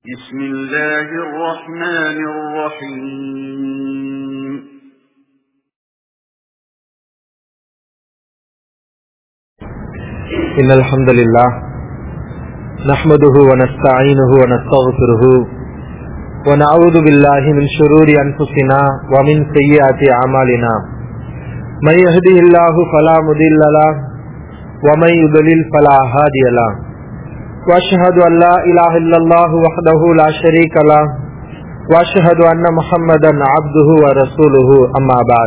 بسم الله الرحمن الرحيم إن الحمد لله نحمده ونستعينه ونستغفره ونعوذ بالله من شرور أنفسنا ومن سيئات أعمالنا من يهده الله فلا مضل له ومن يضلل فلا هادي له وأشهد أن لا إله إلا الله وحده لا شريك له وأشهد أن محمدا عبده ورسوله أما بعد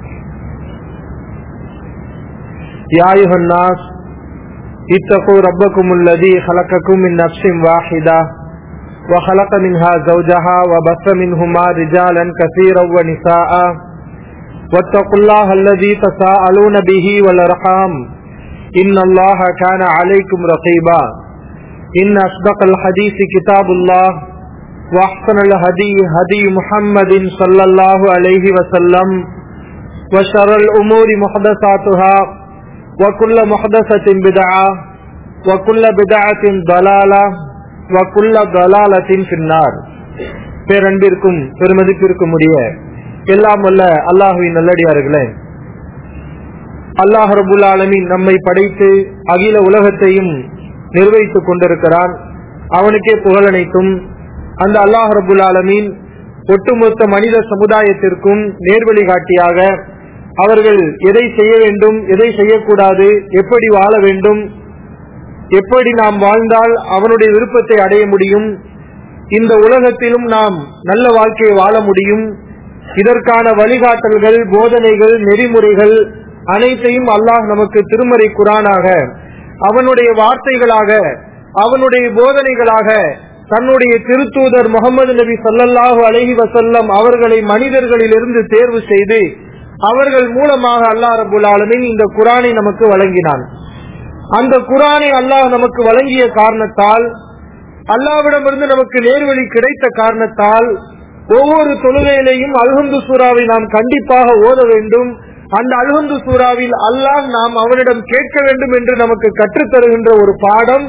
يا أيها الناس اتقوا ربكم الذي خلقكم من نفس واحدة وخلق منها زوجها وبث منهما رجالا كثيرا ونساء واتقوا الله الذي تساءلون به والأرحام إن الله كان عليكم رقيبا إن أصدق الحديث كتاب الله وأحسن الهدي هدي محمد صلى الله عليه وسلم وشر الأمور محدثاتها وكل محدثة بدعة وكل بدعة ضلالة وكل ضلالة في النار பேரன்பிற்கும் பெருமதிப்பிற்கும் உரிய எல்லாம் வல்ல அல்லாஹுவின் நல்லடியார்களே அல்லாஹ் ரபுல் ஆலமின் நம்மை படைத்து அகில உலகத்தையும் நிர்வகித்துக் கொண்டிருக்கிறான் அவனுக்கே புகழனைத்தும் அந்த அல்லாஹ் ரபுல் ஆலமீன் ஒட்டுமொத்த மனித சமுதாயத்திற்கும் நேர்வழி காட்டியாக அவர்கள் எதை செய்ய வேண்டும் எதை செய்யக்கூடாது எப்படி வாழ வேண்டும் எப்படி நாம் வாழ்ந்தால் அவனுடைய விருப்பத்தை அடைய முடியும் இந்த உலகத்திலும் நாம் நல்ல வாழ்க்கையை வாழ முடியும் இதற்கான வழிகாட்டல்கள் போதனைகள் நெறிமுறைகள் அனைத்தையும் அல்லாஹ் நமக்கு திருமறை குரானாக அவனுடைய வார்த்தைகளாக அவனுடைய போதனைகளாக தன்னுடைய திருத்தூதர் முகமது நபி சல்லல்லாஹு அலஹி வசல்லம் அவர்களை மனிதர்களிலிருந்து தேர்வு செய்து அவர்கள் மூலமாக அல்லா ரபுல் ஆலமின் இந்த குரானை நமக்கு வழங்கினான் அந்த குரானை அல்லாஹ் நமக்கு வழங்கிய காரணத்தால் அல்லாவிடமிருந்து நமக்கு நேர்வழி கிடைத்த காரணத்தால் ஒவ்வொரு தொழுகையிலையும் அல்ஹந்து சூறாவை நாம் கண்டிப்பாக ஓத வேண்டும் அந்த அல்ஹந்து சூறாவில் அல்லாஹ் நாம் அவனிடம் கேட்க வேண்டும் என்று நமக்கு கற்றுத்தருகின்ற ஒரு பாடம்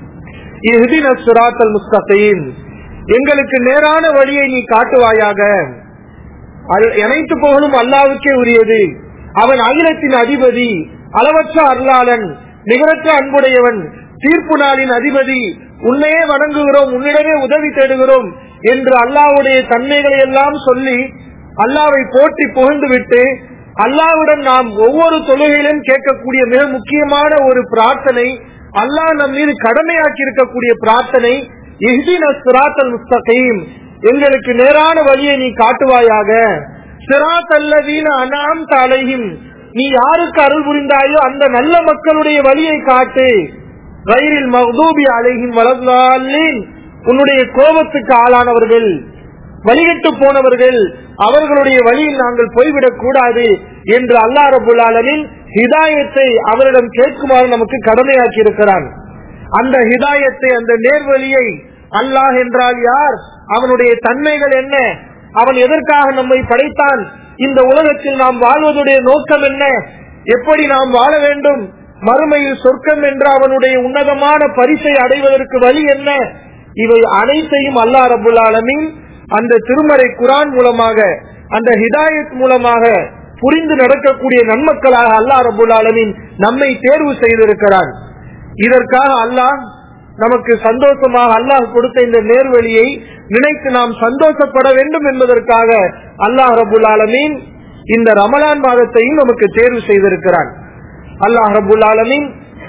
முஸ்தகீம் எங்களுக்கு நேரான வழியை நீ காட்டுவாயாக அனைத்து புகழும் அல்லாவுக்கே உரியது அவன் அகிலத்தின் அதிபதி அளவற்ற அருளாளன் நிகரற்ற அன்புடையவன் தீர்ப்பு நாளின் அதிபதி உன்னையே வணங்குகிறோம் உன்னிடமே உதவி தேடுகிறோம் என்று அல்லாவுடைய தன்மைகளை எல்லாம் சொல்லி அல்லாவை போற்றி புகழ்ந்து விட்டு அல்லாவுடன் நாம் ஒவ்வொரு தொழுகையிலும் கேட்கக்கூடிய மிக முக்கியமான ஒரு பிரார்த்தனை அல்லாஹ் நம் மீது கடமையாக்கி இருக்கக்கூடிய பிரார்த்தனை முஸ்தகீம் எங்களுக்கு நேரான வழியை நீ காட்டுவாயாக சிராத் அல்லதீன அனாம் தலையும் நீ யாருக்கு அருள் புரிந்தாயோ அந்த நல்ல மக்களுடைய வழியை காட்டு வயிறில் மகதூபி அலைகின் வளர்ந்தாலின் உன்னுடைய கோபத்துக்கு ஆளானவர்கள் வழிகட்டு போனவர்கள் அவர்களுடைய வழியில் நாங்கள் போய்விடக் கூடாது என்று அல்லா ரபுல் ஆலமின் ஹிதாயத்தை அவரிடம் கேட்குமாறு நமக்கு கடமையாக்கி இருக்கிறான் அந்த ஹிதாயத்தை அந்த நேர்வழியை அல்லாஹ் என்றால் யார் அவனுடைய தன்மைகள் என்ன அவன் எதற்காக நம்மை படைத்தான் இந்த உலகத்தில் நாம் வாழ்வதுடைய நோக்கம் என்ன எப்படி நாம் வாழ வேண்டும் மறுமையில் சொர்க்கம் என்ற அவனுடைய உன்னதமான பரிசை அடைவதற்கு வழி என்ன இவை அனைத்தையும் அல்லா ரபுல் ஆலமின் அந்த திருமறை குரான் மூலமாக அந்த ஹிதாயத் மூலமாக புரிந்து நடக்கக்கூடிய நன்மக்களாக அல்லா ரபுல் ஆலமின் நம்மை தேர்வு செய்திருக்கிறான் இதற்காக அல்லாஹ் நமக்கு சந்தோஷமாக அல்லாஹ் கொடுத்த இந்த நேர்வழியை நினைத்து நாம் சந்தோஷப்பட வேண்டும் என்பதற்காக அல்லாஹ் ரபுல் ஆலமீன் இந்த ரமலான் மாதத்தையும் நமக்கு தேர்வு செய்திருக்கிறான் அல்லாஹ் ரபுல் ஆலமீன்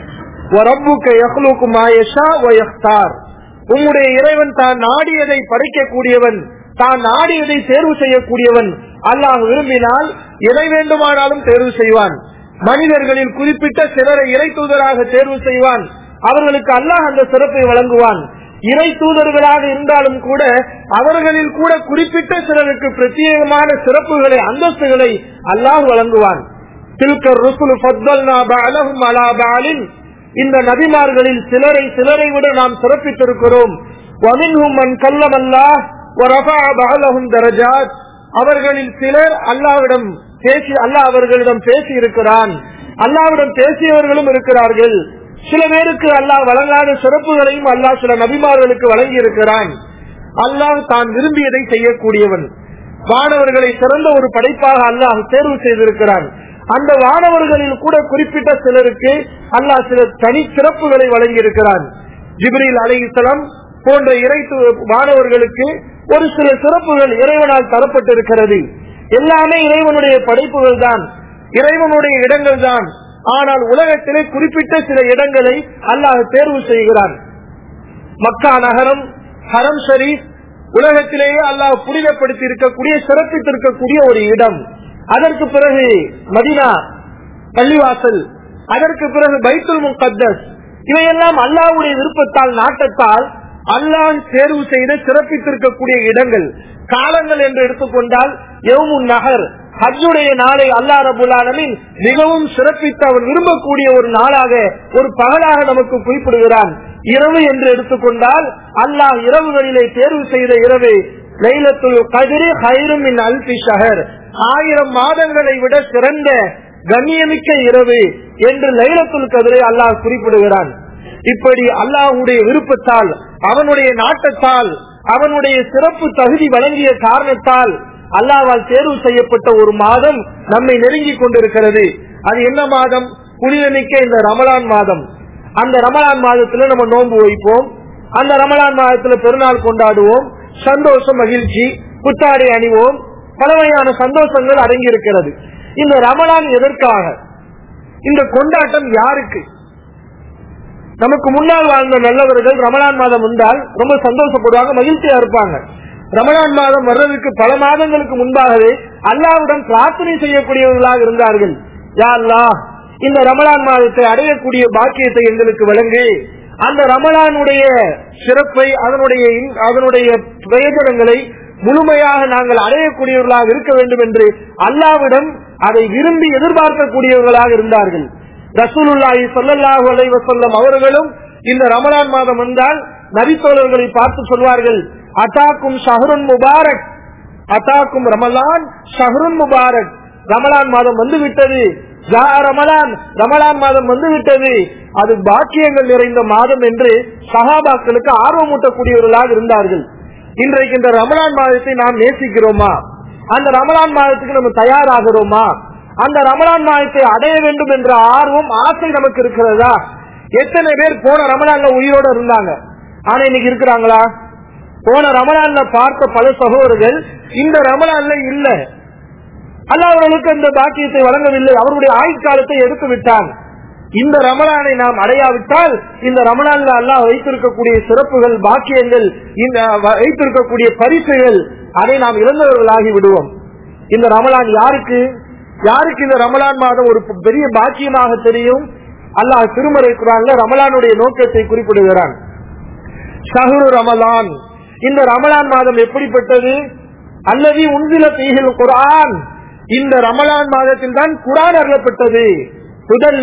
உம்முடைய இறைவன் தான் நாடியதை படைக்கக்கூடியவன் தான் நாடியதை தேர்வு செய்யக்கூடியவன் அல்லாஹ் விரும்பினால் எதை வேண்டுமானாலும் தேர்வு செய்வான் மனிதர்களில் குறிப்பிட்ட சிலரை இறை தூதராக தேர்வு செய்வான் அவர்களுக்கு அல்லாஹ் அந்த சிறப்பை வழங்குவான் இறை தூதர்களாக இருந்தாலும் கூட அவர்களில் கூட குறிப்பிட்ட சிலருக்கு பிரத்யேகமான சிறப்புகளை அந்தஸ்துகளை அல்லாஹ் வழங்குவான் இந்த நபிமார்களில் சிலரை சிலரை விட நாம் சிறப்பித்திருக்கிறோம் அவர்களில் சிலர் அல்லாவிடம் பேசி அல்லாஹ் அவர்களிடம் பேசி இருக்கிறான் அல்லாவிடம் பேசியவர்களும் இருக்கிறார்கள் சில பேருக்கு அல்லாஹ் வழங்காத சிறப்புகளையும் அல்லாஹ் சில நபிமார்களுக்கு வழங்கி இருக்கிறான் அல்லாஹ் தான் விரும்பியதை செய்யக்கூடியவன் வானவர்களை சிறந்த ஒரு படைப்பாக அல்லாஹ் தேர்வு செய்திருக்கிறான் அந்த வானவர்களில் கூட குறிப்பிட்ட சிலருக்கு அல்லாஹ் சில தனி சிறப்புகளை வழங்கியிருக்கிறான் ஜிப்ரீல் அலைஹிஸ்ஸலாம் போன்ற இறை மாணவர்களுக்கு ஒரு சில சிறப்புகள் இறைவனால் தரப்பட்டிருக்கிறது எல்லாமே இறைவனுடைய படைப்புகள் தான் இறைவனுடைய இடங்கள் தான் ஆனால் உலகத்திலே குறிப்பிட்ட சில இடங்களை அல்லாஹ் தேர்வு செய்கிறான் மக்கா நகரம் ஹரம் ஷரீப் உலகத்திலேயே அல்லாஹ் புனிதப்படுத்தி இருக்கக்கூடிய சிறப்பித்திருக்கக்கூடிய ஒரு இடம் அதற்கு பிறகு மதினா பள்ளிவாசல் அதற்கு பிறகு பைத்துல் முகத்தஸ் இவையெல்லாம் அல்லாஹ்வுடைய விருப்பத்தால் நாட்டத்தால் அல்லாஹ் தேர்வு செய்து சிறப்பித்திருக்கக்கூடிய இடங்கள் காலங்கள் என்று எடுத்துக்கொண்டால் யவுமுன் நகர் ஹஜ்ஜுடைய நாளை அல்லா ரபுல்லாலமின் மிகவும் சிறப்பித்து அவன் விரும்பக்கூடிய ஒரு நாளாக ஒரு பகலாக நமக்கு குறிப்பிடுகிறான் இரவு என்று எடுத்துக்கொண்டால் அல்லாஹ் இரவுகளிலே தேர்வு செய்த இரவு லைலத்துல் கதிரி ஹைருமின் அல்பி ஷஹர் ஆயிரம் மாதங்களை விட சிறந்த கண்ணியமிக்க இரவு என்று லைலத்துல் கதிரை அல்லாஹ் குறிப்பிடுகிறான் இப்படி அல்லாஹுடைய விருப்பத்தால் அவனுடைய நாட்டத்தால் அவனுடைய சிறப்பு தகுதி வழங்கிய காரணத்தால் அல்லாவால் தேர்வு செய்யப்பட்ட ஒரு மாதம் நம்மை நெருங்கி கொண்டிருக்கிறது அது என்ன மாதம் புனிதமிக்க இந்த ரமலான் மாதம் அந்த ரமலான் மாதத்துல நம்ம நோன்பு வைப்போம் அந்த ரமலான் மாதத்துல பெருநாள் கொண்டாடுவோம் சந்தோஷம் மகிழ்ச்சி புத்தாடை அணிவோம் பலவையான சந்தோஷங்கள் அடங்கி இருக்கிறது இந்த ரமலான் எதற்காக இந்த கொண்டாட்டம் யாருக்கு நமக்கு முன்னால் வாழ்ந்த நல்லவர்கள் ரமலான் மாதம் வந்தால் ரொம்ப சந்தோஷப்படுவாங்க மகிழ்ச்சியா இருப்பாங்க ரமலான் மாதம் வர்றதுக்கு பல மாதங்களுக்கு முன்பாகவே அல்லாவுடன் பிரார்த்தனை செய்யக்கூடியவர்களாக இருந்தார்கள் யா அல்லாஹ் இந்த ரமலான் மாதத்தை அடையக்கூடிய பாக்கியத்தை எங்களுக்கு வழங்கு அந்த ரமலானுடைய சிறப்பை அதனுடைய அதனுடைய பிரயோஜனங்களை முழுமையாக நாங்கள் அடையக்கூடியவர்களாக இருக்க வேண்டும் என்று அல்லாவிடம் அதை விரும்பி எதிர்பார்க்கக்கூடியவர்களாக இருந்தார்கள் ரசூலுல்லாஹி சொல்லல்லாஹு அலைஹி வஸல்லம் அவர்களும் இந்த ரமலான் மாதம் வந்தால் நபித்தோழர்களை பார்த்து சொல்வார்கள் அத்தாக்கும் ஷஹருன் முபாரக் அத்தாக்கும் ரமலான் ஷஹருன் முபாரக் ரமலான் மாதம் வந்து விட்டது ரமலான் ரமலான் மாதம் வந்து விட்டது அது பாக்கியங்கள் நிறைந்த மாதம் என்று சகாபாக்களுக்கு ஆர்வமூட்டக்கூடியவர்களாக இருந்தார்கள் இன்றைக்கு இந்த ரமலான் மாதத்தை நாம் நேசிக்கிறோமா அந்த ரமலான் மாதத்துக்கு நம்ம தயாராகிறோமா அந்த ரமலான் மாதத்தை அடைய வேண்டும் என்ற ஆர்வம் ஆசை நமக்கு இருக்கிறதா எத்தனை பேர் போன ரமலான்ல உயிரோட இருந்தாங்க ஆனா இன்னைக்கு இருக்கிறாங்களா போன ரமலான்ல பார்த்த பல சகோதரர்கள் இந்த ரமலான்ல இல்ல அல்ல அவர்களுக்கு அந்த பாக்கியத்தை வழங்கவில்லை அவருடைய ஆயுட்காலத்தை எடுத்து விட்டான் இந்த ரமலானை நாம் அடையாவிட்டால் இந்த ரமலான்ல அல்லாஹ் வைத்திருக்கக்கூடிய சிறப்புகள் பாக்கியங்கள் இந்த வைத்திருக்கக்கூடிய பரிசுகள் அதை நாம் இழந்தவர்களாகி விடுவோம் இந்த ரமலான் யாருக்கு யாருக்கு இந்த ரமலான் மாதம் ஒரு பெரிய பாக்கியமாக தெரியும் அல்லாஹ் திருமறை குரான்ல ரமலானுடைய நோக்கத்தை குறிப்பிடுகிறான் ஷஹரு ரமலான் இந்த ரமலான் மாதம் எப்படிப்பட்டது அல்லது உன்சில தீகில் குரான் இந்த ரமலான் மாதத்தில் தான் குரான் அருளப்பட்டது முதல்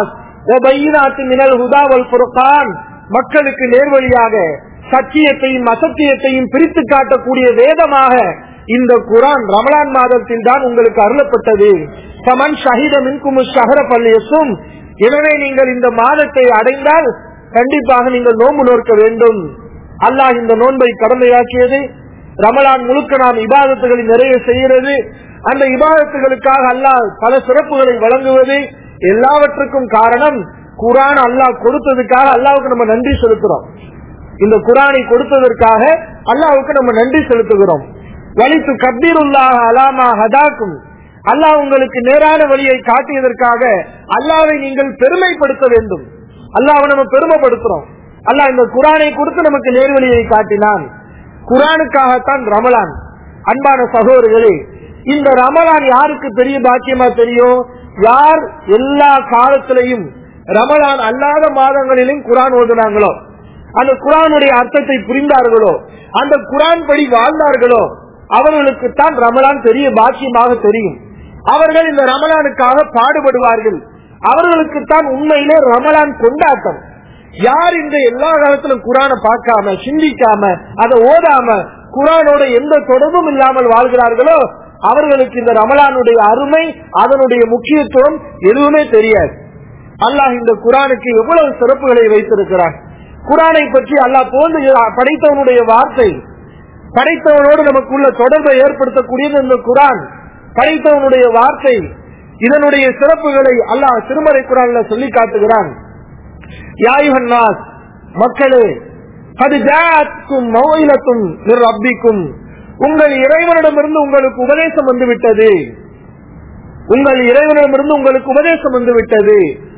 மினல் ஹுதாவல் புரகான் மக்களுக்கு நேர்வழியாக சத்தியத்தையும் அசத்தியத்தையும் பிரித்து காட்டக்கூடிய வேதமாக இந்த குரான் ரமலான் மாதத்தில் தான் உங்களுக்கு அருளப்பட்டது சமன் ஷஹித மின்குமு ஷஹர பள்ளியசும் எனவே நீங்கள் இந்த மாதத்தை அடைந்தால் கண்டிப்பாக நீங்கள் நோன்பு நோக்க வேண்டும் அல்லாஹ் இந்த நோன்பை கடமையாக்கியது ரமலான் முழுக்க நாம் இபாதத்துகளை நிறைய செய்கிறது அந்த இபாதத்துகளுக்காக அல்லாஹ் பல சிறப்புகளை வழங்குவது எல்லாவற்றுக்கும் காரணம் குரான் அல்லாஹ் கொடுத்ததுக்காக அல்லாவுக்கு நம்ம நன்றி செலுத்துறோம் இந்த குரானை கொடுத்ததற்காக அல்லாவுக்கு நம்ம நன்றி செலுத்துகிறோம் வலித்து கபீருல்லாக அலாமா ஹதாக்கும் அல்லாஹ் உங்களுக்கு நேரான வழியை காட்டியதற்காக அல்லாவை நீங்கள் பெருமைப்படுத்த வேண்டும் அல்லாவை நம்ம பெருமைப்படுத்துறோம் அல்லாஹ் இந்த குரானை கொடுத்து நமக்கு நேர்வழியை காட்டினான் குரானுக்காகத்தான் ரமலான் அன்பான சகோதரர்களே இந்த ரமலான் யாருக்கு பெரிய பாக்கியமா தெரியும் யார் எல்லா காலத்திலையும் ரமலான் அல்லாத மாதங்களிலும் குரான் ஓதுனாங்களோ அந்த குரானுடைய அர்த்தத்தை புரிந்தார்களோ அந்த குரான் படி வாழ்ந்தார்களோ அவர்களுக்கு தான் ரமலான் பெரிய பாக்கியமாக தெரியும் அவர்கள் இந்த ரமலானுக்காக பாடுபடுவார்கள் அவர்களுக்கு தான் உண்மையிலே ரமலான் கொண்டாட்டம் யார் இந்த எல்லா காலத்திலும் குரானை பார்க்காம சிந்திக்காம அதை ஓதாம குரானோட எந்த தொடர்பும் இல்லாமல் வாழ்கிறார்களோ அவர்களுக்கு இந்த ரமலானுடைய அருமை அதனுடைய முக்கியத்துவம் எதுவுமே தெரியாது அல்லாஹ் இந்த குரானுக்கு எவ்வளவு சிறப்புகளை வைத்திருக்கிறார் குரானை பற்றி அல்லாஹ் போன்று படைத்தவனுடைய வார்த்தை படைத்தவனோடு நமக்குள்ள தொடர்பை ஏற்படுத்தக்கூடியது இந்த குரான் படைத்தவனுடைய வார்த்தை இதனுடைய சிறப்புகளை அல்லாஹ் திருமறை குரான்ல சொல்லி காட்டுகிறான் யாயுகன்னாஸ் மக்களே அது ஜாத்தும் மௌயிலத்தும் ரப்பிக்கும் உங்கள் இறைவனிடமிருந்து உங்களுக்கு உபதேசம் வந்து விட்டது உங்கள் இறைவனிடமிருந்து உங்களுக்கு உபதேசம் வந்து விட்டது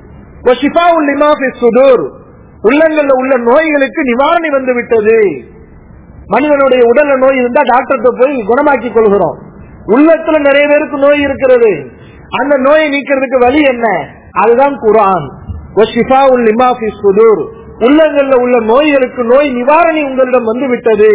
சுதூர் உள்ளங்கள்ல உள்ள நோய்களுக்கு நிவாரணி வந்து விட்டது மனிதனுடைய உடல்ல நோய் இருந்தா டாக்டர்கிட்ட போய் குணமாக்கி கொள்கிறோம் உள்ளத்துல நிறைய பேருக்கு நோய் இருக்கிறது அந்த நோயை நீக்கிறதுக்கு வழி என்ன அதுதான் குரான் சுதூர் உள்ளங்கள்ல உள்ள நோய்களுக்கு நோய் நிவாரணி உங்களிடம் வந்து விட்டது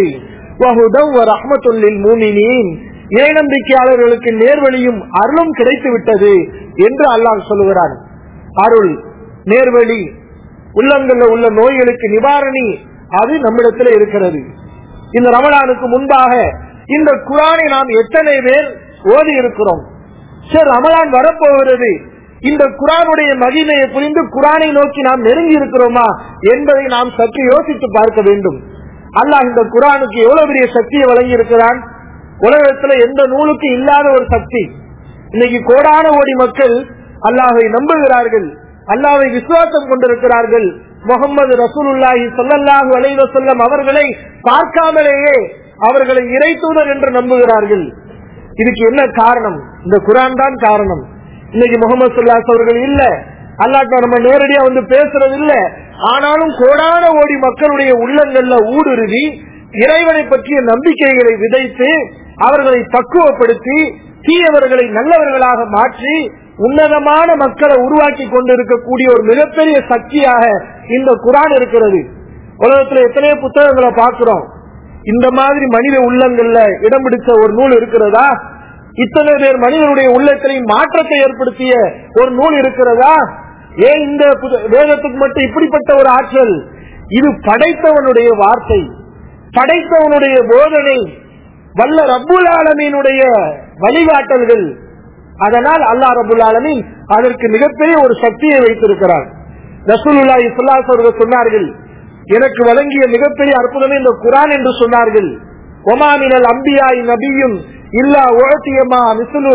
இறை நம்பிக்கையாளர்களுக்கு நேர்வழியும் அருளும் கிடைத்து விட்டது என்று அல்லாஹ் சொல்லுகிறான் அருள் நேர்வழி உள்ளங்கள்ல உள்ள நோய்களுக்கு நிவாரணி அது நம்மிடத்தில் இருக்கிறது இந்த ரமலானுக்கு முன்பாக இந்த குரானை நாம் எத்தனை பேர் ஓதி இருக்கிறோம் சரி ரமலான் வரப்போகிறது இந்த குரானுடைய மகிமையை புரிந்து குரானை நோக்கி நாம் நெருங்கி இருக்கிறோமா என்பதை நாம் சற்று யோசித்து பார்க்க வேண்டும் அல்லாஹ் இந்த குரானுக்கு எவ்வளவு பெரிய சக்தியை வழங்கி இருக்கிறான் உலகத்துல எந்த நூலுக்கு இல்லாத ஒரு சக்தி இன்னைக்கு கோடான ஓடி மக்கள் அல்லாஹை நம்புகிறார்கள் அல்லாவை விசுவாசம் கொண்டிருக்கிறார்கள் முகமது ரசூலுல்லாஹி சொல்லல்லாஹு அலைவ செல்லம் அவர்களை பார்க்காமலேயே அவர்களை இறை தூதர் என்று நம்புகிறார்கள் இதுக்கு என்ன காரணம் இந்த குரான் தான் காரணம் இன்னைக்கு முகமது சொல்லாஸ் அவர்கள் இல்ல அல்லாட்ட நம்ம நேரடியா வந்து பேசுறது இல்ல ஆனாலும் கோடான ஓடி மக்களுடைய உள்ளங்கள்ல ஊடுருவி இறைவனை பற்றிய நம்பிக்கைகளை விதைத்து அவர்களை பக்குவப்படுத்தி தீயவர்களை நல்லவர்களாக மாற்றி உன்னதமான மக்களை உருவாக்கி கொண்டிருக்கக்கூடிய ஒரு மிகப்பெரிய சக்தியாக இந்த குரான் இருக்கிறது உலகத்துல எத்தனையோ புத்தகங்களை பார்க்கிறோம் இந்த மாதிரி மனித உள்ளங்கள்ல இடம் பிடிச்ச ஒரு நூல் இருக்கிறதா இத்தனை பேர் மனிதனுடைய உள்ளத்திலையும் மாற்றத்தை ஏற்படுத்திய ஒரு நூல் இருக்கிறதா ஏன் இந்த வேதத்துக்கு மட்டும் இப்படிப்பட்ட ஒரு ஆற்றல் இது படைத்தவனுடைய வார்த்தை படைத்தவனுடைய போதனை வல்ல ரப்புல் ஆலமீனுடைய வழிகாட்டல்கள் அதனால் அல்லா ரபுல் ஆலமீன் அதற்கு மிகப்பெரிய ஒரு சக்தியை வைத்திருக்கிறார் ரசூலுல்லா இஸ்லாஸ் அவர்கள் சொன்னார்கள் எனக்கு வழங்கிய மிகப்பெரிய அற்புதமே இந்த குரான் என்று சொன்னார்கள் ஒமாமினல் அம்பியாய் நபியும் இல்லா உழத்தியமா மிசுலு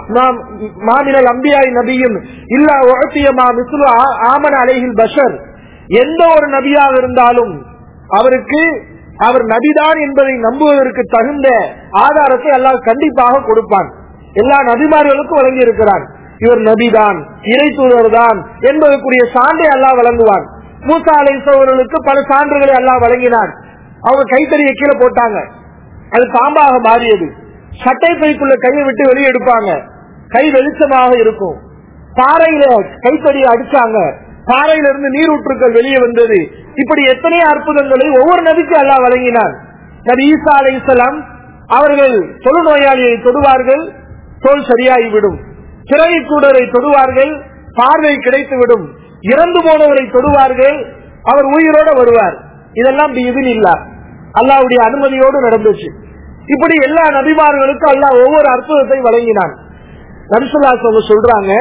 மாமினல் அம்பியாய் நபியும் இல்லா உழத்தியமா மிசுலு ஆமன் அலைகில் பஷர் எந்த ஒரு நபியாக இருந்தாலும் அவருக்கு அவர் நபிதான் என்பதை நம்புவதற்கு தகுந்த ஆதாரத்தை அல்லாஹ் கண்டிப்பாக கொடுப்பான் எல்லா நபிமார்களுக்கும் வழங்கி இருக்கிறான் இவர் நபிதான் இறை தூதர் தான் என்பதற்குரிய சான்றை அல்லாஹ் வழங்குவான் மூசா அலைசவர்களுக்கு பல சான்றுகளை எல்லாம் வழங்கினான் அவங்க கைத்தறியை கீழே போட்டாங்க அது பாம்பாக மாறியது சட்டை பைக்குள்ள கையை விட்டு வெளியே எடுப்பாங்க கை வெளிச்சமாக இருக்கும் பாறையில கைத்தறியை அடிச்சாங்க பாறையில இருந்து நீரூற்றுக்கள் வெளியே வந்தது இப்படி எத்தனை அற்புதங்களை ஒவ்வொரு நபிக்கு அல்லாஹ் வழங்கினான் நபி ஈசா அலை அவர்கள் தொழுநோயாளியை தொடுவார்கள் தோல் சரியாகிவிடும் சிறகை கூடரை தொடுவார்கள் பார்வை கிடைத்துவிடும் இறந்து போனவரை தொடுவார்கள் அவர் உயிரோட வருவார் இதெல்லாம் இதில் இல்ல அல்லாவுடைய அனுமதியோடு நடந்துச்சு இப்படி எல்லா நபிமார்களுக்கும் அல்லாஹ் ஒவ்வொரு அற்புதத்தை வழங்கினான் நபிசுல்லா சொல்றாங்க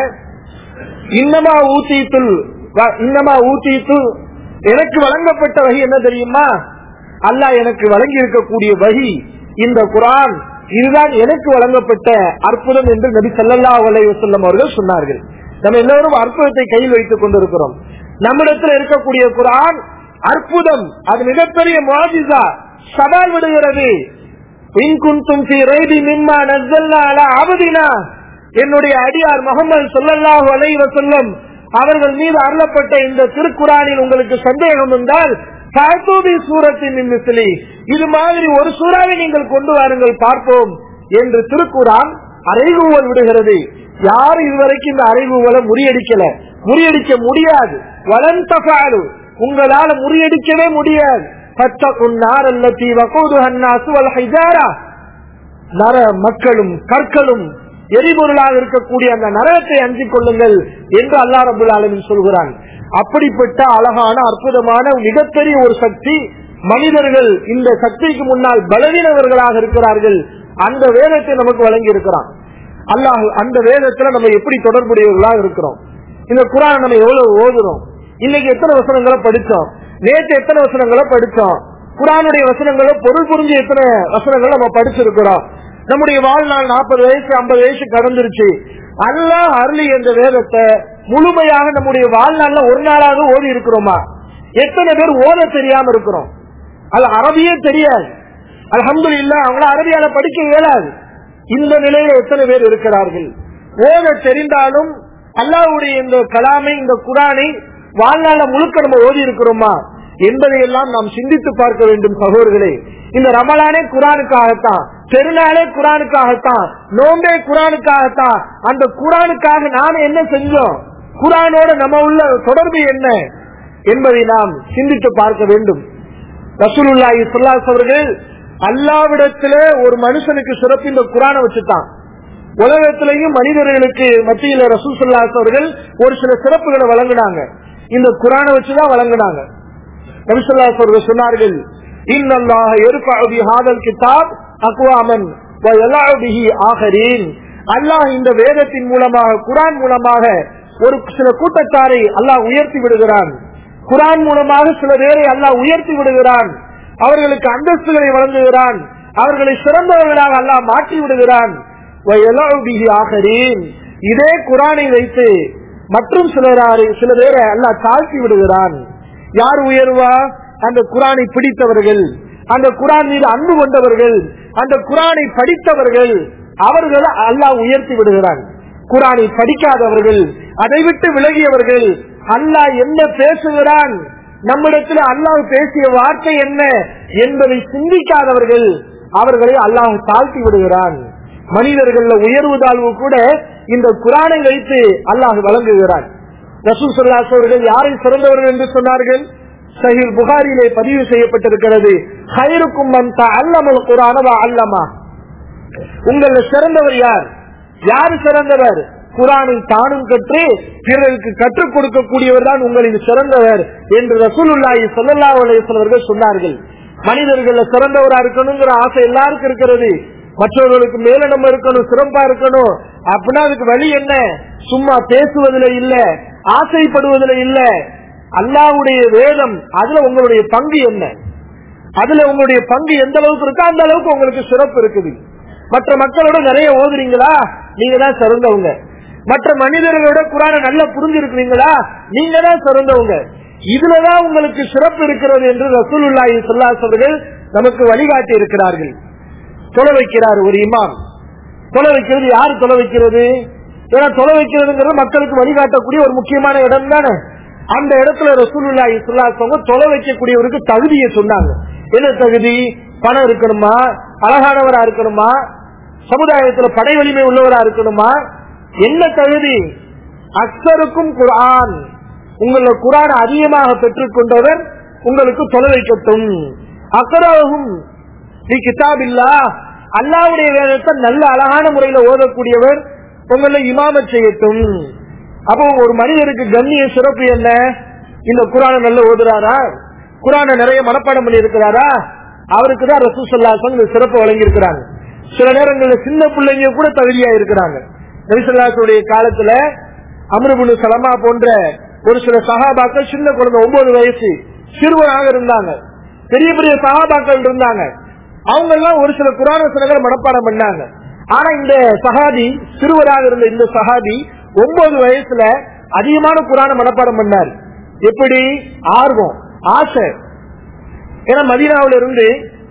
இன்னமா ஊத்தித்துள் இன்னமா ஊத்தித்து எனக்கு வழங்கப்பட்ட வகை என்ன தெரியுமா அல்லாஹ் எனக்கு வழங்கி இருக்கக்கூடிய வகி இந்த குரான் இதுதான் எனக்கு வழங்கப்பட்ட அற்புதம் என்று நபி சல்லா அலைவசல்லம் அவர்கள் சொன்னார்கள் நம்ம எல்லோரும் அற்புதத்தை கையில் வைத்துக் கொண்டிருக்கிறோம் நம்மிடத்தில் இருக்கக்கூடிய குரான் அற்புதம் அது மிகப்பெரிய மாதிசா சவால் விடுகிறது என்னுடைய அடியார் முகமது சொல்லல்லாஹு அலைவ சொல்லம் அவர்கள் மீது அருளப்பட்ட இந்த திருக்குறானில் உங்களுக்கு சந்தேகம் இருந்தால் சூரத்தின் மிஸ்லி இது மாதிரி ஒரு சூறாவை நீங்கள் கொண்டு வாருங்கள் பார்ப்போம் என்று திருக்குறான் அறைகூவல் விடுகிறது யாரும் இதுவரைக்கும் இந்த அறைகூவலை முறியடிக்கல முறியடிக்க முடியாது வளன் தகாலு உங்களால முறியடிக்கவே முடியாது நர மக்களும் கற்களும் எரிபொருளாக இருக்கக்கூடிய அந்த நரகத்தை அஞ்சிக் கொள்ளுங்கள் என்று அல்லா ரபுல் ஆலமின் சொல்கிறான் அப்படிப்பட்ட அழகான அற்புதமான மிகப்பெரிய ஒரு சக்தி மனிதர்கள் இந்த சக்திக்கு முன்னால் பலவீனவர்களாக இருக்கிறார்கள் அந்த வேதத்தை நமக்கு வழங்கி இருக்கிறான் அல்லாஹ் அந்த வேதத்துல நம்ம எப்படி தொடர்புடையவர்களாக இருக்கிறோம் இந்த குரான் நம்ம எவ்வளவு ஓதுறோம் இன்னைக்கு எத்தனை வசனங்களை படிச்சோம் நேற்று எத்தனை வசனங்களை படிச்சோம் குரானுடைய வசனங்கள பொருள் புரிஞ்சு எத்தனை வசனங்கள் நம்ம படிச்சிருக்கிறோம் நம்முடைய வாழ்நாள் நாற்பது வயசு ஐம்பது வயசு கடந்துருச்சு அல்லாஹ் அருளி என்ற வேதத்தை முழுமையாக நம்முடைய வாழ்நாள்ல ஒரு நாளாக ஓதி இருக்கிறோமா எத்தனை பேர் ஓத தெரியாம இருக்கிறோம் அது அரபியே தெரியாது அலமது இல்ல அவங்கள அரபியால படிக்க இயலாது இந்த நிலையில எத்தனை பேர் இருக்கிறார்கள் ஓத தெரிந்தாலும் அல்லாவுடைய இந்த கலாமை இந்த குரானை வாழ்நாள முழுக்க நம்ம ஓதி இருக்கிறோமா என்பதை எல்லாம் நாம் சிந்தித்து பார்க்க வேண்டும் சகோதரர்களே இந்த ரமலானே குரானுக்காகத்தான் பெருநாளே குரானுக்காகத்தான் நோம்பே குரானுக்காகத்தான் அந்த குரானுக்காக நாம என்ன செஞ்சோம் குரானோட நம்ம உள்ள தொடர்பு என்ன என்பதை நாம் சிந்தித்து பார்க்க வேண்டும் ரசூலுல்லாஹி ஸல்லல்லாஹு அவர்கள் அல்லாவிடத்துல ஒரு மனுஷனுக்கு சிறப்பு இந்த குரானை வச்சுட்டான் உலகத்திலையும் மனிதர்களுக்கு மத்தியில ரசூல் ஸல்லல்லாஹு அவர்கள் ஒரு சில சிறப்புகளை வழங்கினாங்க இந்த குரானை வச்சுதான் வழங்கினாங்க நபி ஸல்லல்லாஹு அவர்கள் சொன்னார்கள் இன்னல்லாஹ யர்ஃபஉ பிஹாதல் கிதாப் அக்வாமன் வ யலஉ பிஹி ஆகரீன் அல்லாஹ் இந்த வேதத்தின் மூலமாக குரான் மூலமாக ஒரு சில கூட்டத்தாரை அல்லாஹ் உயர்த்தி விடுகிறான் குரான் மூலமாக சில பேரை அல்லாஹ் உயர்த்தி விடுகிறான் அவர்களுக்கு அந்தஸ்துகளை வழங்குகிறான் அவர்களை சிறந்தவர்களாக அல்லாஹ் மாற்றி விடுகிறான் இதே குரானை வைத்து மற்றும் சிலராறு சில பேரை அல்லாஹ் தாழ்த்தி விடுகிறான் யார் உயர்வா அந்த குரானை பிடித்தவர்கள் அந்த குரான் மீது அன்பு கொண்டவர்கள் அந்த குரானை படித்தவர்கள் அவர்களை அல்லாஹ் உயர்த்தி விடுகிறான் குரானை படிக்காதவர்கள் அதை விட்டு விலகியவர்கள் அல்லாஹ் என்ன பேசுகிறான் நம்மிடத்தில் அல்லாஹ் பேசிய வார்த்தை என்ன என்பதை சிந்திக்காதவர்கள் அவர்களை அல்லாஹ் தாழ்த்தி விடுகிறான் மனிதர்கள உயர்வு தாழ்வு கூட இந்த குரானை வைத்து அல்லாஹ் வழங்குகிறான் ரசூல் சொல்லாஸ் அவர்கள் யாரை சிறந்தவர்கள் என்று சொன்னார்கள் சஹீல் புகாரிலே பதிவு செய்யப்பட்டிருக்கிறது ஹைருக்கும் அல்லமல் குரானவா அல்லமா உங்கள சிறந்தவர் யார் யாரு சிறந்தவர் குரானை தானும் கற்று பிறருக்கு கற்றுக் கொடுக்கக்கூடியவர் தான் உங்களின் சிறந்தவர் என்று ரசூலுல்லாஹி சொல்லல்லா அலைவர்கள் சொன்னார்கள் மனிதர்கள சிறந்தவரா இருக்கணுங்கிற ஆசை எல்லாருக்கும் இருக்கிறது மற்றவர்களுக்கு மேல நம்ம இருக்கணும் சிறப்பா இருக்கணும் அப்படின்னா அதுக்கு வழி என்ன சும்மா பேசுவதில் இல்ல ஆசைப்படுவதில் இல்ல அல்லாவுடைய வேதம் அதுல உங்களுடைய பங்கு என்ன அதுல உங்களுடைய பங்கு எந்த அளவுக்கு இருக்கோ அந்த அளவுக்கு உங்களுக்கு சிறப்பு இருக்குது மற்ற மக்களோட நிறைய ஓதுறீங்களா நீங்க தான் சிறந்தவங்க மற்ற மனிதர்களோட குரான நல்லா புரிஞ்சிருக்கிறீங்களா நீங்க தான் சிறந்தவங்க இதுலதான் உங்களுக்கு சிறப்பு இருக்கிறது என்று ரசூலுல்லாஹி சொல்லாஸ் அவர்கள் நமக்கு வழிகாட்டி இருக்கிறார்கள் தொலை வைக்கிறார் ஒரு இமாம் தொலை வைக்கிறது யாரு தொலை வைக்கிறது ஏன்னா தொலை வைக்கிறதுங்கிறது மக்களுக்கு வழிகாட்டக்கூடிய ஒரு முக்கியமான இடம் தானே அந்த இடத்துல ரசூலுல்லாஹி சொல்லாஸ் அவங்க தொலை வைக்கக்கூடியவருக்கு தகுதியை சொன்னாங்க என்ன தகுதி பணம் இருக்கணுமா அழகானவரா இருக்கணுமா சமுதாயத்துல படை வலிமை உள்ளவரா இருக்கணுமா என்ன தகுதி அக்சருக்கும் குரான் உங்களோட குரான் அதிகமாக பெற்றுக் கொண்டவர் உங்களுக்கு தொலை வைக்கட்டும் அக்கராகும் நீ கிதாபில்லா அல்லாவுடைய வேதத்தை நல்ல அழகான முறையில ஓதக்கூடியவர் உங்களை இமாம செய்யட்டும் அப்போ ஒரு மனிதருக்கு கண்ணிய சிறப்பு என்ன இந்த குரான நல்ல ஓதுறாரா குரான நிறைய மனப்பாடம் பண்ணி இருக்கிறாரா அவருக்கு தான் ரசூ சொல்லாசம் இந்த சிறப்பு வழங்கி இருக்கிறாங்க சில நேரங்களில் சின்ன பிள்ளைங்க கூட தகுதியா இருக்கிறாங்க நபிசல்லாசுடைய காலத்துல அமருபுனு சலமா போன்ற ஒரு சில சகாபாக்கள் சின்ன குழந்தை ஒன்பது வயசு சிறுவராக இருந்தாங்க பெரிய பெரிய சகாபாக்கள் இருந்தாங்க அவங்க எல்லாம் ஒரு சில குரான சிலர்கள் மனப்பாடம் பண்ணாங்க ஆனா இந்த சஹாபி சிறுவராக இருந்த இந்த சஹாபி ஒன்பது வயசுல அதிகமான குரான மனப்பாடம் பண்ணார் எப்படி ஆர்வம் ஆசை ஏன்னா மதீனாவில இருந்து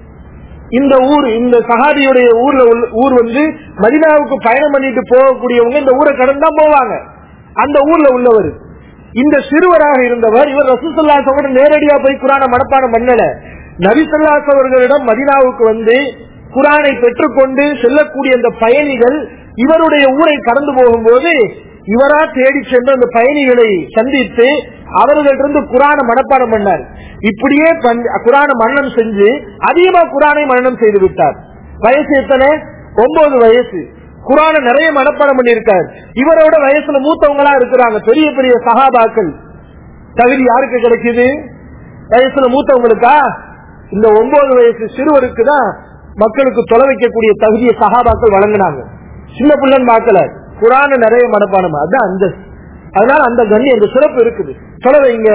இந்த ஊர் இந்த சஹாபியுடைய ஊர்ல உள்ள- ஊர் வந்து மதினாவுக்கு பயணம் பண்ணிட்டு போகக்கூடியவங்க இந்த ஊரை கடந்து தான் போவாங்க அந்த ஊர்ல உள்ளவர் இந்த சிறுவராக இருந்தவர் இவர் ரசூசல்லாசோட நேரடியா போய் குரான மனப்பாடம் பண்ணல நபிசல்லாஸ் அவர்களிடம் மதினாவுக்கு வந்து குரானை பெற்றுக்கொண்டு செல்லக்கூடிய அந்த பயணிகள் இவருடைய ஊரை கடந்து போகும்போது இவரா தேடி சென்று அந்த பயணிகளை சந்தித்து அவர்களிடம் குரான மனப்பாடம் பண்ணார் இப்படியே பண்- குரான மரணம் செஞ்சு அதிகமா குரானை மரணம் செய்து விட்டார் வயசு எத்தனை ஒன்பது வயசு குரான நிறைய மனப்பாடம் பண்ணியிருக்கார் இவரோட வயசுல மூத்தவங்களா இருக்கிறாங்க பெரிய பெரிய சகாபாக்கள் தகுதி யாருக்கு கிடைக்குது வயசுல மூத்தவங்களுக்கா இந்த ஒன்பது வயசு சிறுவருக்கு தான் மக்களுக்கு தொலை வைக்கக்கூடிய தகுதியை சகாபாக்கள் வழங்கினாங்க சின்ன பிள்ளைன்னு பார்க்கல குரான நிறைய மனப்பாடம் அதுதான் அந்த அதனால அந்த கண்ணி அந்த சிறப்பு இருக்குது தொலை வைங்க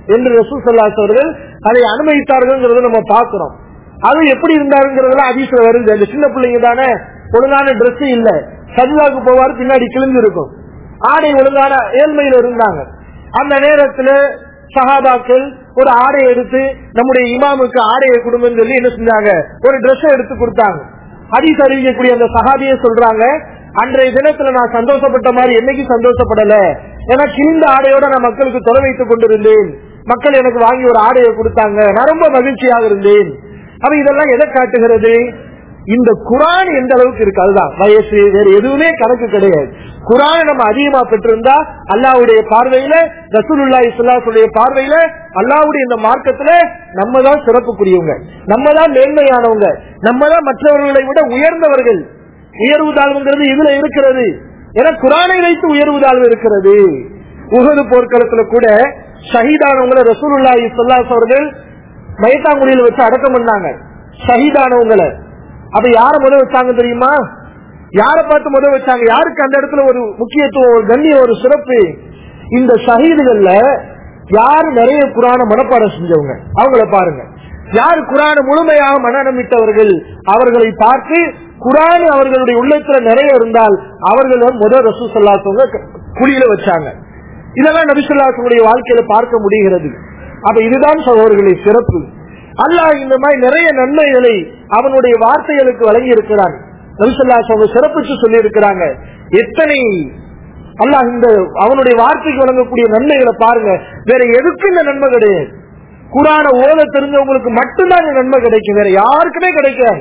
என்று ரசூல் சல்லாஸ் அவர்கள் அதை அனுமதித்தார்கள் நம்ம பாக்குறோம் அது எப்படி இருந்தாருங்கிறதுல அதிசல வருது அந்த சின்ன பிள்ளைங்க தானே ஒழுங்கான Dress இல்ல சஜிதாவுக்கு போவாரு பின்னாடி கிழிஞ்சு இருக்கும் ஆடை ஒழுங்கான ஏழ்மையில இருந்தாங்க அந்த நேரத்துல சஹாபாக்கள் ஒரு ஆடை எடுத்து நம்முடைய இமாமுக்கு ஆடையை கொடுங்கன்னு சொல்லி என்ன செஞ்சாங்க ஒரு Dress எடுத்து கொடுத்தாங்க ஹதீஸ் அறிவிக்கக்கூடிய அந்த சஹாபிய சொல்றாங்க அன்றைய தினத்துல நான் சந்தோஷப்பட்ட மாதிரி என்னைக்கு சந்தோஷப்படல ஏன்னா கிழிந்த ஆடையோட நான் மக்களுக்கு தொலை வைத்துக் கொண்டிருந்தேன் மக்கள் எனக்கு வாங்கி ஒரு ஆடையை கொடுத்தாங்க நான் ரொம்ப மகிழ்ச்சியாக இருந்தேன் அப்ப இதெல்லாம் எதை காட்டுகிறது இந்த குரான் எந்த அளவுக்கு இருக்கு அதுதான் வயசு வேற எதுவுமே கணக்கு கிடையாது குரானை நம்ம அதிகமா பெற்றிருந்தா அல்லாவுடைய பார்வையில ரசூலுல்லா இஸ்லாசுடைய பார்வையில அல்லாவுடைய இந்த மார்க்கத்துல நம்ம தான் சிறப்புக்குரியவங்க நம்ம தான் மேன்மையானவங்க நம்ம தான் மற்றவர்களை விட உயர்ந்தவர்கள் உயர்வு தாழ்வுங்கிறது இதுல இருக்கிறது ஏன்னா குரானை வைத்து உயர்வு தாழ்வு இருக்கிறது உகது போர்க்களத்துல கூட ஷஹீதானவங்களை ரசூலுல்லா இஸ்லாஸ் அவர்கள் மயத்தாங்குடியில் வச்சு அடக்கம் பண்ணாங்க ஷஹீதானவங்களை அப்ப யார முத வச்சாங்க தெரியுமா யார பார்த்து முத வச்சாங்க யாருக்கு அந்த இடத்துல ஒரு முக்கியத்துவம் ஒரு கண்ணியம் ஒரு சிறப்பு இந்த ஷஹீதுகள்ல யாரு நிறைய குரான மனப்பாடம் செஞ்சவங்க அவங்கள பாருங்க யார் குரான முழுமையாக மனநமிட்டவர்கள் அவர்களை பார்த்து குரான் அவர்களுடைய உள்ளத்துல நிறைய இருந்தால் அவர்கள் முதல் ரசூ சொல்லாத்தவங்க குழியில வச்சாங்க இதெல்லாம் நபிசுல்லாசனுடைய வாழ்க்கையில பார்க்க முடிகிறது அப்ப இதுதான் சகோதரர்களை சிறப்பு அல்லாஹ் இந்த மாதிரி நிறைய நன்மைகளை அவனுடைய வார்த்தைகளுக்கு வழங்கி இருக்கிறான் நபிசுல்லாஸ் அவங்க சிறப்பிச்சு சொல்லி இருக்கிறாங்க எத்தனை அல்லாஹ் இந்த அவனுடைய வார்த்தைக்கு வழங்கக்கூடிய நன்மைகளை பாருங்க வேற எதுக்கும் இந்த நன்மை கிடையாது குரான ஓத தெரிஞ்சவங்களுக்கு மட்டும்தான் இந்த நன்மை கிடைக்கும் வேற யாருக்குமே கிடைக்காது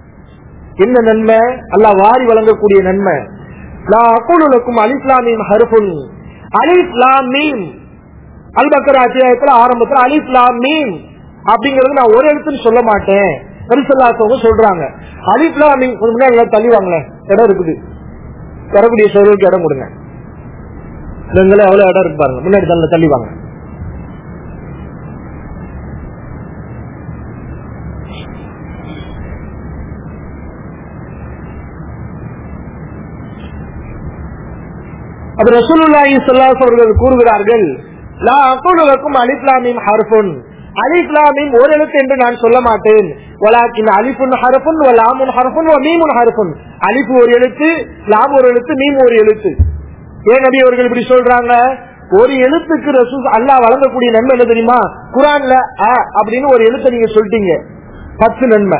என்ன நன்மை அல்லாஹ் வாரி வழங்கக்கூடிய நன்மை அக்குழுக்கும் அலிஸ்லாமின் ஹருஃபுன் அலிஸ்லாமீம் அல்பக்கர் அத்தியாயத்துல ஆரம்பத்துல அலிஸ்லாமீம் அப்படிங்கறது நான் ஒரு எழுத்துன்னு சொல்ல மாட்டேன் பெருசல்லாத்தவங்க சொல்றாங்க அலிப்லாமீம் கொஞ்சம் முன்னாடி எல்லாம் தள்ளிவாங்களேன் இடம் இருக்குது வரக்கூடிய செயலுக்கு இடம் கொடுங்க நீங்களே எவ்வளவு இடம் இருக்கு பாருங்க முன்னாடி தள்ள தள்ளிவாங்க அப்ப ரசூலுல்லாஹி ஸல்லல்லாஹு அவர்கள் கூறுகிறார்கள் லா அகுலு லக்கும் அலிஃப்லாமீம் ஹர்ஃபுன் அலிஃப்லாமீம் ஒரு எழுத்து என்று நான் சொல்ல மாட்டேன் வலாக்கின் அலிஃபுன் ஹர்ஃபுன் வ லாமுன் ஹர்ஃபுன் வ மீமுன் ஹர்ஃபுன் அலிஃப் ஒரு எழுத்து லாம் ஒரு எழுத்து மீம் ஒரு எழுத்து ஏன் நபி அவர்கள் இப்படி சொல்றாங்க ஒரு எழுத்துக்கு ரசூல் அல்லாஹ் வழங்கக்கூடிய நன்மை என்ன தெரியுமா குரான்ல அ அப்படின்னு ஒரு எழுத்தை நீங்க சொல்லிட்டீங்க பத்து நன்மை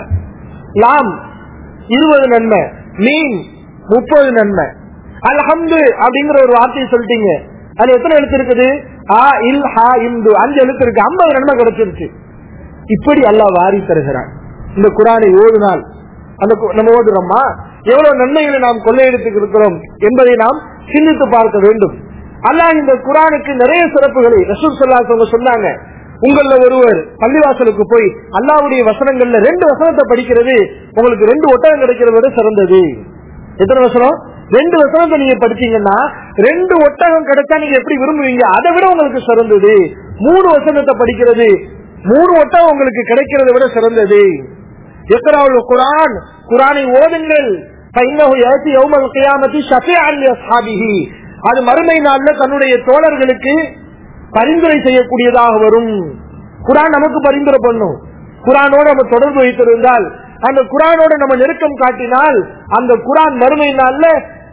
லாம் இருபது நன்மை மீன் முப்பது நன்மை அல்ஹம்து அப்படிங்கிற ஒரு வார்த்தையை சொல்லிட்டீங்க அது எத்தனை எழுத்து இருக்குது ஆ இல் ஹா இந்து அஞ்சு எழுத்து இருக்கு ஐம்பது நன்மை கிடைச்சிருச்சு இப்படி அல்லாஹ் வாரி தருகிறான் இந்த குரானை ஓதுனால் அந்த கு- நம்ம ஓதுறோமா எவ்வளவு நன்மைகளை நாம் கொள்ளையெடுத்து இருக்கிறோம் என்பதை நாம் சிந்தித்து பார்க்க வேண்டும் அல்லாஹ் இந்த குரானுக்கு நிறைய சிறப்புகளை ரசூல் சொல்லாசவங்க சொன்னாங்க உங்கள ஒருவர் பள்ளிவாசலுக்கு போய் அல்லாவுடைய வசனங்கள்ல ரெண்டு வசனத்தை படிக்கிறது உங்களுக்கு ரெண்டு ஒட்டகம் கிடைக்கிறத விட சிறந்தது எத்தனை வசனம் ரெண்டு வசனத்தை நீங்க படிச்சீங்கன்னா ரெண்டு ஒட்டகம் கிடைச்சா நீங்க எப்படி விரும்புவீங்க அதை விட உங்களுக்கு சிறந்தது மூணு வசனத்தை படிக்கிறது மூணு ஒட்டகம் உங்களுக்கு கிடைக்கிறதை விட சிறந்தது எக்கராவுல் குரான் குரானை ஓதுங்கள் فإنه يأتي يوم القيامة شفيعا لأصحابه. அது மறுமை நாள்ல தன்னுடைய தோழர்களுக்கு பரிந்துரை செய்யக்கூடியதாக வரும் குரான் நமக்கு பரிந்துரை பண்ணும் குரானோட நம்ம தொடர்பு வைத்திருந்தால் அந்த குரானோட நம்ம நெருக்கம் காட்டினால் அந்த குரான் மறுமை நாள்ல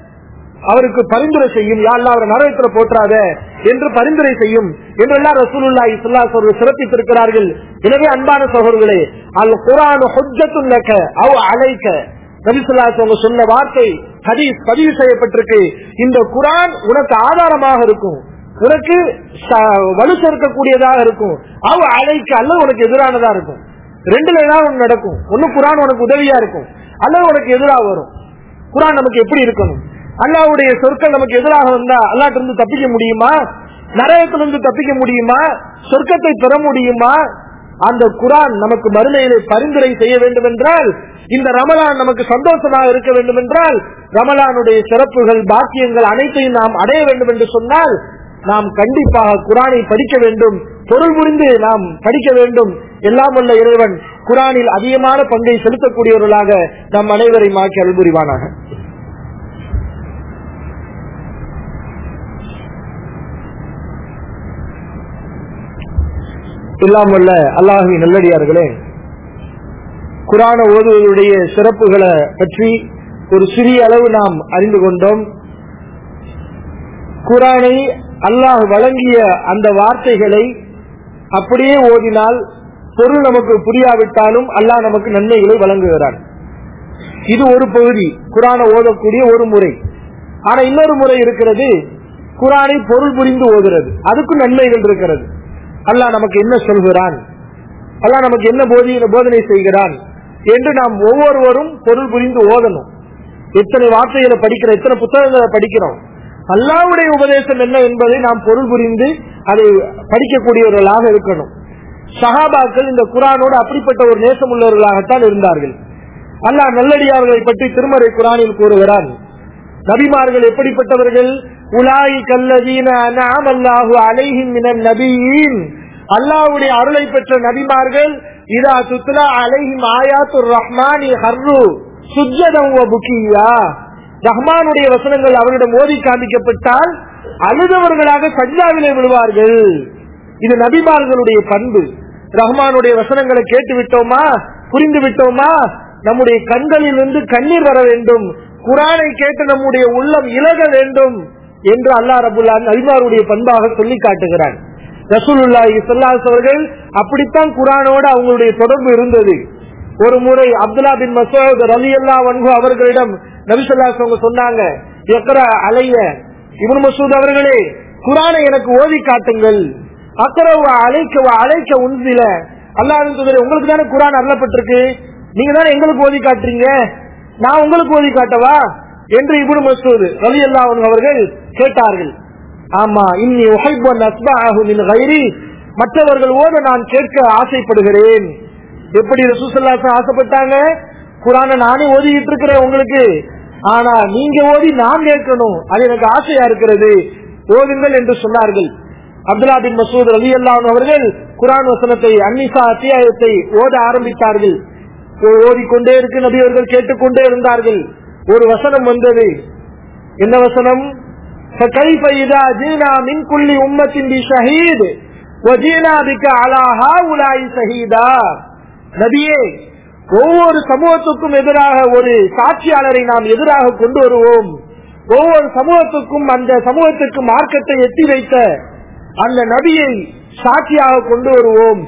அவருக்கு பரிந்துரை செய்யும் யாழ்லா அவர் நரகத்துல போற்றாத என்று பரிந்துரை செய்யும் என்றெல்லாம் ரசூலுல்லா இஸ்லா அவர்கள் சிறப்பித்திருக்கிறார்கள் எனவே அன்பான சகோதரர்களே அல் குரான் ஹொஜத்துள்ளக்க அவ் அழைக்க நபிசுல்லாஸ் அவங்க சொன்ன வார்த்தை ஹதீஸ் பதிவு செய்யப்பட்டிருக்கு இந்த குரான் உனக்கு ஆதாரமாக இருக்கும் உனக்கு ச- வலு சேர்க்கக்கூடியதாக இருக்கும் அவ அழைக்க அல்லது உனக்கு எதிரானதா இருக்கும் ரெண்டுல ஏதாவது ஒண்ணு நடக்கும் ஒண்ணு குரான் உனக்கு உதவியா இருக்கும் அல்லது உனக்கு எதிராக வரும் குரான் நமக்கு எப்படி இருக்கணும் அல்லாவுடைய சொற்கள் நமக்கு எதிராக வந்தா அல்லாட்ட இருந்து தப்பிக்க முடியுமா நரகத்திலிருந்து தப்பிக்க முடியுமா சொர்க்கத்தை பெற முடியுமா அந்த குரான் நமக்கு மறுமையிலே பரிந்துரை செய்ய வேண்டும் என்றால் இந்த ரமலான் நமக்கு சந்தோஷமாக இருக்க வேண்டும் என்றால் ரமலானுடைய சிறப்புகள் பாக்கியங்கள் அனைத்தையும் நாம் அடைய வேண்டும் என்று சொன்னால் நாம் கண்டிப்பாக குரானை படிக்க வேண்டும் பொருள் புரிந்து நாம் படிக்க வேண்டும் எல்லாம் வல்ல இறைவன் குரானில் அதிகமான பங்கை செலுத்தக்கூடியவர்களாக நம் அனைவரை மாற்றி அல்புரிவானாக எல்லாம் வல்ல அல்லாஹுவின் நல்லடியார்களே குரான ஓதுவதுடைய சிறப்புகளை பற்றி ஒரு சிறிய அளவு நாம் அறிந்து கொண்டோம் குரானை அல்லாஹ் வழங்கிய அந்த வார்த்தைகளை அப்படியே ஓதினால் பொருள் நமக்கு புரியாவிட்டாலும் அல்லாஹ் நமக்கு நன்மைகளை வழங்குகிறான் இது ஒரு பகுதி குரானை ஓதக்கூடிய ஒரு முறை ஆனா இன்னொரு முறை இருக்கிறது குரானை பொருள் புரிந்து ஓதுறது அதுக்கும் நன்மைகள் இருக்கிறது அல்லாஹ் நமக்கு என்ன சொல்கிறான் அல்லாஹ் நமக்கு என்ன போதி போதனை செய்கிறான் என்று நாம் ஒவ்வொருவரும் பொருள் புரிந்து ஓதணும் எத்தனை வார்த்தைகளை படிக்கிறோம் எத்தனை புத்தகங்களை படிக்கிறோம் அல்லாவுடைய உபதேசம் என்ன என்பதை நாம் பொருள் புரிந்து அதை படிக்கக்கூடியவர்களாக இருக்கணும் சஹாபாக்கள் இந்த குரானோடு அப்படிப்பட்ட ஒரு நேசம் உள்ளவர்களாகத்தான் இருந்தார்கள் அல்லாஹ் நல்லடியார்களை பற்றி திருமறை குரானில் கூறுகிறான் நபிமார்கள் எப்படிப்பட்டவர்கள் உலாய் கல்லதீன அல்லாஹு அலைஹின் மினன் நபியின் அல்லாஹ்வுடைய அருளை பெற்ற நபிமார்கள் இதா துத்லா அலைஹிம் ஆயாத்துர் ரஹ்மானி ஹர்ரு சுஜ்ஜதம் வ புக்கியா ரஹ்மானுடைய வசனங்கள் அவரிடம் ஓதி காண்பிக்கப்பட்டால் அழுதவர்களாக சஜ்ஜாவிலே விழுவார்கள் இது நபிமார்களுடைய பண்பு ரஹ்மானுடைய வசனங்களை கேட்டு விட்டோமா புரிந்து விட்டோமா நம்முடைய கண்களில் இருந்து கண்ணீர் வர வேண்டும் குரானை கேட்டு நம்முடைய உள்ளம் இலக வேண்டும் என்று அல்லாஹ் ரபுல்லா நபிமாருடைய பண்பாக சொல்லி காட்டுகிறான் ரசூலுல்லாஹி ஸல்லல்லாஹு அவர்கள் அப்படித்தான் குரானோடு அவங்களுடைய தொடர்பு இருந்தது ஒரு முறை அப்துல்லா பின் மசூத் ரலியல்லாஹு அன்ஹு அவர்களிடம் நபி ஸல்லல்லாஹு அவங்க சொன்னாங்க எக்கர அலைய இப்னு மசூத் அவர்களே குரானை எனக்கு ஓதி காட்டுங்கள் அக்கரவ அழைக்க அழைக்க உன்சில அல்லாஹ் உங்களுக்கு தானே குரான் அருளப்பட்டிருக்கு நீங்க தானே எங்களுக்கு ஓதி காட்டுறீங்க நான் உங்களுக்கு ஓதி காட்டவா என்று இபுடு மசூத் ரவி அல்லா அவர்கள் கேட்டார்கள் ஆமா இன்னி உஹைபன் அஸ்பாஹு மின் கைரி மற்றவர்கள் ஓத நான் கேட்க ஆசைப்படுகிறேன் எப்படி ரசூசல்லாசன் ஆசைப்பட்டாங்க குரான நானே ஓதிக்கிட்டு இருக்கிறேன் உங்களுக்கு ஆனா நீங்க ஓதி நான் கேட்கணும் அது எனக்கு ஆசையா இருக்கிறது ஓதுங்கள் என்று சொன்னார்கள் அப்துல்லா பின் மசூத் ரவி அல்லாஹ் அவர்கள் குரான் வசனத்தை அன்னிசா அத்தியாயத்தை ஓத ஆரம்பித்தார்கள் ஓடிக்கொண்டே இருக்கு நபி அவர்கள் கேட்டுக்கொண்டே இருந்தார்கள் ஒரு வசனம் வந்தது என்ன வசனம் فكيف إذا جئنا من كل أمة بشهيد وجئنا بك على هؤلاء شهيدا நபியே ஒவ்வொரு சமூகத்துக்கும் எதிராக ஒரு சாட்சியாளரை நாம் எதிராக கொண்டு வருவோம் ஒவ்வொரு சமூகத்துக்கும் அந்த சமூகத்துக்கு மார்க்கத்தை எட்டி வைத்த அந்த நபியை சாட்சியாக கொண்டு வருவோம்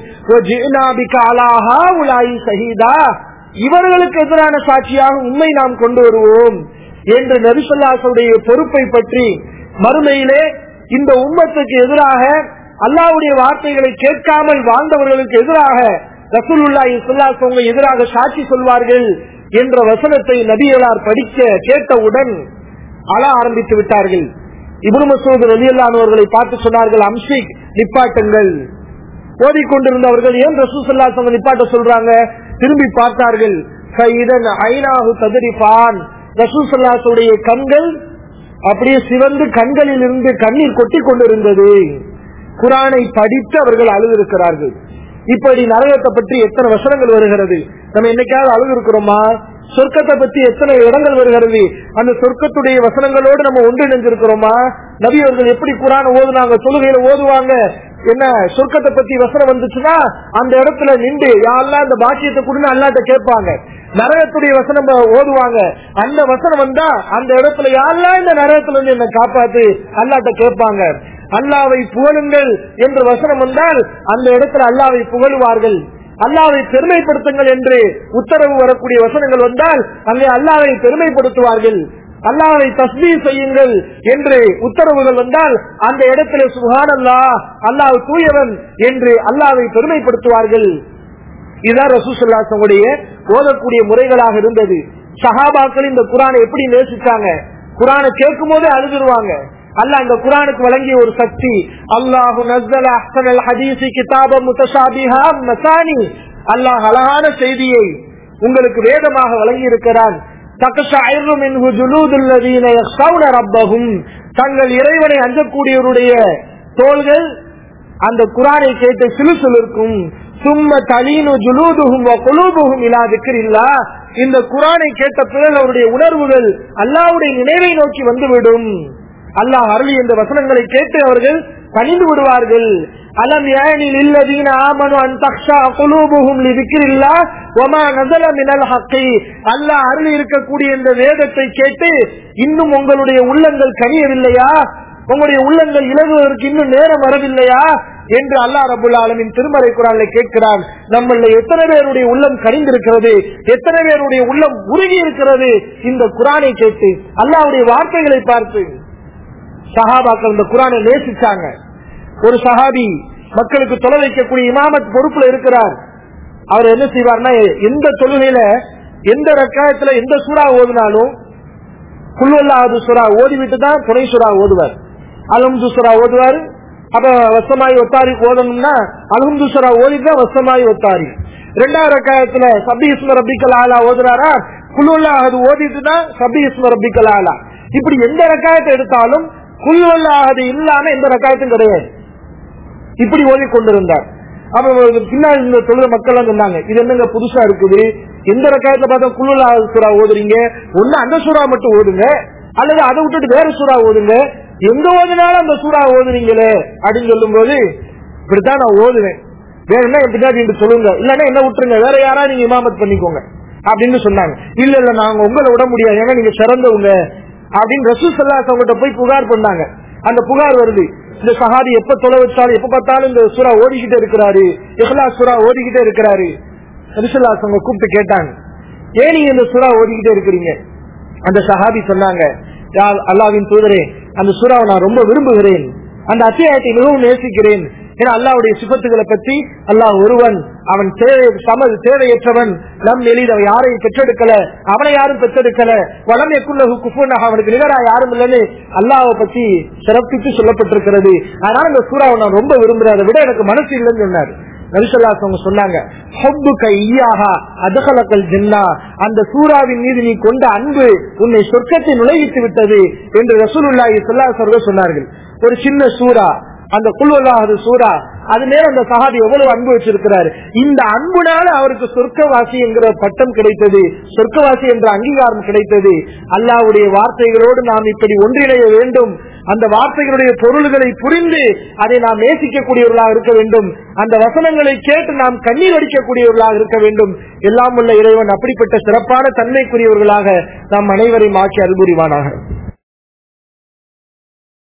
சஹீதா இவர்களுக்கு எதிரான சாட்சியாக உண்மை நாம் கொண்டு வருவோம் என்று நபிசல்லாசுடைய பொறுப்பை பற்றி மறுமையிலே இந்த உம்மத்துக்கு எதிராக அல்லாவுடைய வார்த்தைகளை கேட்காமல் வாழ்ந்தவர்களுக்கு எதிராக ரசூலுல்லாஹி சொல்லாசவங்க எதிராக சாட்சி சொல்வார்கள் என்ற வசனத்தை நபியலார் படிக்க கேட்டவுடன் அழ ஆரம்பித்து விட்டார்கள் இபுரு மசூத் ரலியல்லானவர்களை பார்த்து சொன்னார்கள் அம்சிக் நிப்பாட்டுங்கள் ஓடிக்கொண்டிருந்தவர்கள் ஏன் ரசூசல்லாசவங்க நிப்பாட்ட சொல்றாங்க திரும்பி பார்த்தார்கள் ஐநாகு ததரிப்பான் ரசூசல்லாசுடைய கண்கள் அப்படியே சிவந்து கண்களில் இருந்து கண்ணீர் கொட்டி கொண்டிருந்தது குரானை படித்து அவர்கள் அழுதிருக்கிறார்கள் இப்படி நரகத்தை பற்றி எத்தனை வசனங்கள் வருகிறது நம்ம என்னைக்காவது அழுது இருக்கிறோமா சொர்க்கத்தை பத்தி எத்தனை இடங்கள் வருகிறது அந்த சொர்க்கத்துடைய வசனங்களோடு நம்ம ஒன்றிணைஞ்சிருக்கிறோமா நபி அவர்கள் எப்படி குரான ஓதுனாங்க தொழுகையில ஓதுவாங்க என்ன சொர்க்கத்தை பத்தி வசனம் வந்துச்சுன்னா அந்த இடத்துல நின்று யாரெல்லாம் அந்த பாக்கியத்தை கொடுன்னு அல்லாட்ட கேட்பாங்க நரகத்துடைய வசனம் ஓதுவாங்க அந்த வசனம் வந்தா அந்த இடத்துல யாரெல்லாம் இந்த நரகத்துல இருந்து என்ன காப்பாத்து அல்லாட்ட கேட்பாங்க அல்லாவை புகழுங்கள் என்று வசனம் வந்தால் அந்த இடத்துல அல்லாவை புகழுவார்கள் அல்லாவை பெருமைப்படுத்துங்கள் என்று உத்தரவு வரக்கூடிய வசனங்கள் வந்தால் அங்கே அல்லாவை பெருமைப்படுத்துவார்கள் அல்லாவை தஸ்மீ செய்யுங்கள் என்று உத்தரவுகள் வந்தால் அந்த இடத்துல சுகான் அல்லா அல்லாஹ் தூயவன் என்று அல்லாவை பெருமைப்படுத்துவார்கள் இதுதான் ரசூசல்லாசனுடைய ஓதக்கூடிய முறைகளாக இருந்தது சஹாபாக்கள் இந்த குரானை எப்படி நேசிச்சாங்க குரானை கேட்கும் போதே அழுதுருவாங்க அல்ல அந்த குரானுக்கு வழங்கிய ஒரு சக்தி அல்லாஹு நஸ்ஸல அஹ்சனல் ஹதீஸி கிதாப முத்தஷாபிஹா மசானி அல்லாஹ் அழகான செய்தியை உங்களுக்கு வேதமாக வழங்கி இருக்கிறான் தங்கள் இறைவனை அஞ்சக்கூடியவருடைய தோள்கள் அந்த குரானை கேட்டு சிலு சிலிருக்கும் சும்ம தலீனு ஜுலூதுகும் குலூபுகும் இல்லாதுக்கு இல்லா இந்த குரானை கேட்ட பிறகு அவருடைய உணர்வுகள் அல்லாவுடைய நினைவை நோக்கி வந்துவிடும் அல்லாஹ் அருளி இந்த வசனங்களை கேட்டு அவர்கள் பணிந்து விடுவார்கள் அலம் யானில் இல்லதீன ஆமனு அன் தக்ஷா குலூபுஹும் லிதிக்ரில்லா வமா நஸல மினல் ஹக்கி அல்லாஹ் அருளி இருக்கக்கூடிய இந்த வேதத்தை கேட்டு இன்னும் உங்களுடைய உள்ளங்கள் கனியவில்லையா உங்களுடைய உள்ளங்கள் இலகுவதற்கு இன்னும் நேரம் வரவில்லையா என்று அல்லாஹ் ரபுல் ஆலமின் திருமறை குரான்ல கேட்கிறான் நம்மள எத்தனை பேருடைய உள்ளம் கனிந்திருக்கிறது எத்தனை பேருடைய உள்ளம் உருகி இருக்கிறது இந்த குரானை கேட்டு அல்லாஹ்வுடைய வார்த்தைகளை பார்த்து சஹாபாக்கள் இந்த குரானை நேசிச்சாங்க ஒரு சஹாபி மக்களுக்கு தொலை வைக்கக்கூடிய இமாமத் பொறுப்புல இருக்கிறார் அவர் என்ன செய்வார்னா எந்த தொழுகையில எந்த ரக்காயத்துல எந்த சூறா ஓதுனாலும் குல்வல்லாவது சுறா ஓதிவிட்டு தான் துணை சுறா ஓதுவார் அலம்து சுறா ஓதுவார் அப்ப வசமாயி ஒத்தாரி ஓதணும்னா அலம்து சுறா ஓதிதான் வசமாயி ஒத்தாரி ரெண்டாவது ரக்காயத்துல சபி இஸ்ம ரப்பிக்கல் ஆலா ஓதுறாரா குல்வல்லாவது ஓதிட்டு தான் சபி இஸ்ம ரப்பிக்கல் ஆலா இப்படி எந்த ரக்காயத்தை எடுத்தாலும் குல்வல்லாவது இல்லாம எந்த ரக்காயத்தும் கிடையாது இப்படி ஓதி கொண்டிருந்தார் அப்ப பின்னாடி இந்த தொழில மக்கள் எல்லாம் சொன்னாங்க இது என்னங்க புதுசா இருக்குது எந்த ரக்காயத்துல பார்த்தா குழுலா சூறா ஓதுறீங்க ஒண்ணு அந்த சூறா மட்டும் ஓதுங்க அல்லது அதை விட்டுட்டு வேற சூறா ஓதுங்க எங்க ஓதுனாலும் அந்த சூறா ஓதுனீங்களே அப்படின்னு சொல்லும் போது இப்படித்தான் நான் ஓதுவேன் வேற என்ன என் பின்னாடி என்று சொல்லுங்க இல்லன்னா என்ன விட்டுருங்க வேற யாரா நீங்க இமாமத் பண்ணிக்கோங்க அப்படின்னு சொன்னாங்க இல்ல இல்ல நாங்க உங்களை விட முடியாது ஏன்னா நீங்க சிறந்தவங்க அப்படின்னு ரசூல் சல்லாஸ் அவங்ககிட்ட போய் புகார் பண்ணாங்க அந்த புகார் வருது இந்த சஹாபி எப்ப தொலை வச்சாலும் எப்ப பார்த்தாலும் இந்த சுறா ஓடிக்கிட்டே இருக்கிறாரு இஹ்லா சுறா ஓடிக்கிட்டே இருக்கிறாரு ரசூல்லாஸ் அவங்க கூப்பிட்டு கேட்டாங்க ஏன் நீங்க இந்த சுறா ஓடிக்கிட்டே இருக்கிறீங்க அந்த சஹாபி சொன்னாங்க "யா அல்லாவின் தூதரே அந்த சுறாவை நான் ரொம்ப விரும்புகிறேன் அந்த அத்தியாயத்தை மிகவும் நேசிக்கிறேன் ஏன்னா அல்லாவுடைய சிபத்துகளை பற்றி அல்லாஹ் ஒருவன் அவன் தேவை சம தேவையற்றவன் நம் எளித அவன் யாரையும் பெற்றெடுக்கல அவனை யாரும் பெற்றெடுக்கல வளம் எக்குள்ளகு குஃபுனாக அவனுக்கு நிகரா யாரும் இல்லைன்னு அல்லாவை பத்தி சிறப்பித்து சொல்லப்பட்டிருக்கிறது அதனால இந்த சூறாவை நான் ரொம்ப விரும்புறேன் அதை விட எனக்கு மனசு இல்லைன்னு சொன்னாரு நபிசல்லாஸ் அவங்க சொன்னாங்க ஹொப்புக்க ஈயாகா அதகலக்கல் ஜின்னா அந்த சூறாவின் மீது நீ கொண்ட அன்பு உன்னை சொர்க்கத்தை நுழைவித்து விட்டது என்று ரசூலுல்லாஹி ஸல்லல்லாஹு அலைஹி வஸல்லம் சொன்னார்கள் ஒரு சின்ன சூறா அந்த குல்வல்லாஹது சூறா அது மேல அந்த சஹாபி எவ்வளவு அன்பு வச்சிருக்கிறாரு இந்த அன்புனால அவருக்கு சொர்க்கவாசி என்கிற பட்டம் கிடைத்தது சொர்க்கவாசி என்ற அங்கீகாரம் கிடைத்தது அல்லாவுடைய வார்த்தைகளோடு நாம் இப்படி ஒன்றிணைய வேண்டும் அந்த வார்த்தைகளுடைய பொருள்களை புரிந்து அதை நாம் நேசிக்கக்கூடியவர்களாக இருக்க வேண்டும் அந்த வசனங்களை கேட்டு நாம் கண்ணீர் அடிக்கக்கூடியவர்களாக இருக்க வேண்டும் எல்லாம் உள்ள இறைவன் அப்படிப்பட்ட சிறப்பான தன்மைக்குரியவர்களாக நாம் அனைவரையும் ஆக்கி அல்புரிவானாக